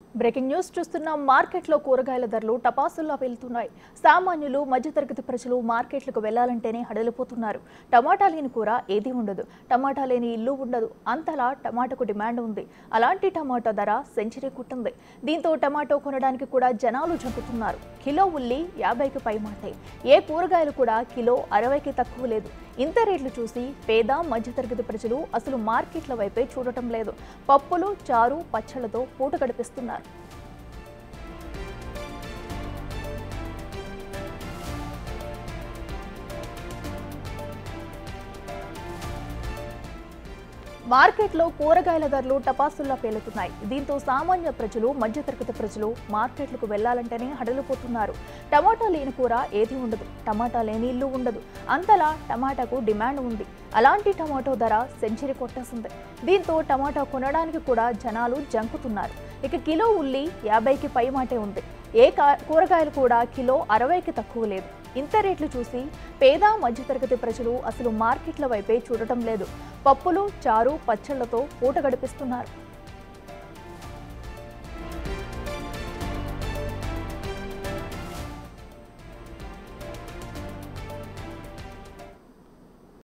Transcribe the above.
breaking news చూస్తున్నాం మార్కెట్లో కూరగాయల ధరలు టపాసుల్లా వెళ్తున్నాయి సామాన్యులు మధ్యతరగతి ప్రజలు మార్కెట్లకు వెళ్లాలంటేనే హడలిపోతున్నారు టమాటా లేని కూర ఏదీ ఉండదు టమాటా లేని ఇల్లు ఉండదు అంతలా టమాటాకు డిమాండ్ ఉంది అలాంటి టమాటా ధర సెంచరీ కుట్టింది దీంతో టమాటో కొనడానికి కూడా జనాలు జంపుతున్నారు కిలో ఉల్లి యాభైకి పై మాటే ఏ కూరగాయలు కూడా కిలో అరవైకి తక్కువ లేదు ఇంత రేట్లు చూసి పేద మధ్యతరగతి ప్రజలు అసలు మార్కెట్ల వైపే చూడటం లేదు పప్పులు చారు పచ్చళ్లతో పూట గడిపిస్తున్నారు మార్కెట్లో కూరగాయల ధరలు టపాసుల్లా పేలుతున్నాయి దీంతో సామాన్య ప్రజలు మధ్యతరగతి ప్రజలు మార్కెట్లకు వెళ్లాలంటేనే హడలిపోతున్నారు టమాటా లేని కూర ఏది ఉండదు టమాటా లేని ఇల్లు ఉండదు అంతలా టమాటాకు డిమాండ్ ఉంది అలాంటి టమాటో ధర సెంచరీ కొట్టేసింది దీంతో టమాటా కొనడానికి కూడా జనాలు జంకుతున్నారు ఇక కిలో ఉల్లి యాభైకి పై మాటే ఉంది ఏ కా- కూరగాయలు కూడా కిలో అరవైకి తక్కువ లేదు ఇంత రేట్లు చూసి పేద మధ్యతరగతి ప్రజలు అసలు మార్కెట్ల వైపే చూడటం లేదు పప్పులు చారు పచ్చళ్లతో పూట గడిపిస్తున్నారు